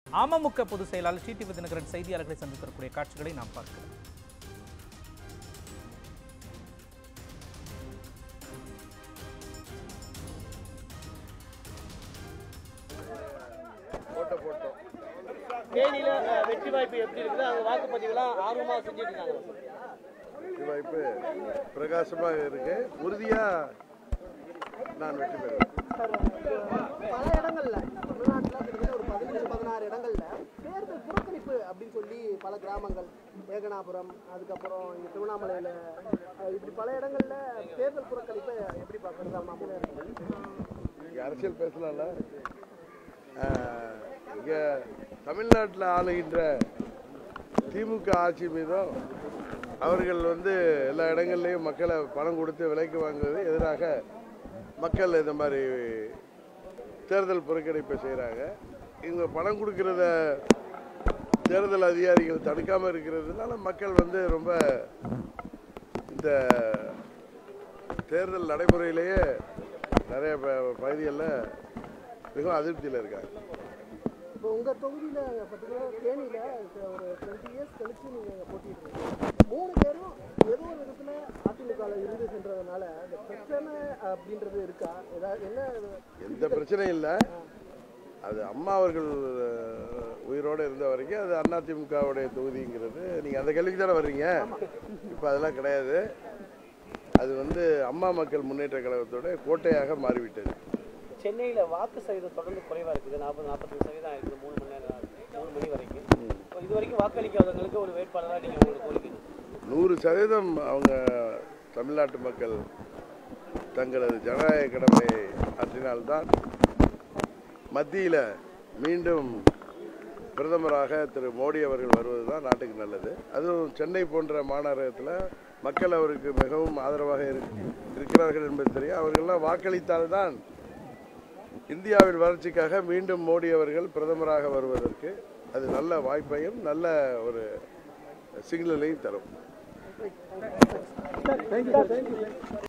அமமுக பொதுச் செயலாளர் டிடிவி தினகரன் செய்தியாளர்களை சந்தித்திருக்கக்கூடிய காட்சிகளை நாம் பார்க்கிறோம் தேனியில அஹ், வெற்றி வாய்ப்பு எப்படி இருக்குது அங்க வாக்குப்பதிவுலாம் ஆர்வமா செஞ்சுட்டு இருக்காங்க வெற்றி வாய்ப்பு பிரகாசமாக இருக்கு உறுதியா நான் வெற்றி பெறுவேன் பல இடங்கள்ல தமிழ்நாட்டுல கிட்டத்தட்ட ஒரு பதினஞ்சு பதினாறு இடங்கள்ல தேர்தல் புறக்கணிப்பு அப்படின்னு சொல்லி பல கிராமங்கள் ஏகனாபுரம் அதுக்கப்புறம் இங்க திருவண்ணாமலையில அஹ் இப்படி பல இடங்கள்ல தேர்தல் புறக்கணிப்பை எப்படி பார்க்கறது மாமூல இங்க அரசியல் பேசலாம்ல ஆஹ், இங்க தமிழ்நாட்டில் ஆளுகின்ற திமுக ஆட்சி மீதும் அவர்கள் வந்து எல்லா இடங்கள்லையும் மக்களை பணம் கொடுத்து விலைக்கு வாங்குவது எதிராக மக்கள் இந்த மாதிரி தேர்தல் புறக்கணிப்பை செய்கிறாங்க இவங்க பணம் கொடுக்கறத தேர்தல் அதிகாரிகள் தடுக்காமல் இருக்கிறதுனால மக்கள் வந்து ரொம்ப இந்த தேர்தல் நடைமுறையிலேயே நிறைய ப- பகுதிகளில் மிகவும் அதிருப்தியில் இருக்காங்க இப்போ உங்க தொகுதியில பார்த்தீங்கன்னா தேனியில இப்ப ஒரு டுவெண்ட்டி இயர்ஸ் கழிச்சு நீங்க போட்டிட்டு மூணு பேரும் ஏதோ ஒரு விதத்துல அதிமுகவில் இருந்து சென்றதுனால இந்த பிரச்சனை அப்படின்றது இருக்கா ஏதாவது என்ன எந்த பிரச்சனையும் இல்லை அது அம்மா அவர்கள் அஹ், உயிரோடு இருந்த வரைக்கும் அது அதிமுகவுடைய தொகுதிங்கிறது நீங்கள் அந்த கேள்விக்கு தானே வர்றீங்க இப்போ அதெல்லாம் கிடையாது அது வந்து அம்மா மக்கள் முன்னேற்ற கழகத்தோட கோட்டையாக மாறிவிட்டது சென்னையில வாக்கு சதவீதம் தொடர்ந்து குறைவா இருக்குது நாற்பது நாற்பத்தஞ்சு சதவீதம் இருக்குது மூணு மணி நேரம் மூணு மணி வரைக்கும் இப்போ இது வரைக்கும் வாக்களிக்காதவங்களுக்கு ஒரு வேட்பாளராக நீங்க உங்களுக்கு கோரிக்கை நூறு சதவீதம் அவங்க தமிழ்நாட்டு மக்கள் தங்களது ஜனநாயக கடமையை ஆற்றினால்தான் மத்தியில் மீண்டும் பிரதமராக திரு மோடி அவர்கள் வருவது தான் நாட்டுக்கு நல்லது அதுவும் சென்னை போன்ற மாநகரத்தில் மக்கள் அவருக்கு மிகவும் ஆதரவாக இரு- இருக்கிறார்கள் என்பது தெரியும் அவர்கள்லாம் வாக்களித்தால்தான் இந்தியாவின் வளர்ச்சிக்காக மீண்டும் மோடி அவர்கள் பிரதமராக வருவதற்கு அது நல்ல வாய்ப்பையும் நல்ல ஒரு சிக்னலையும் தரும்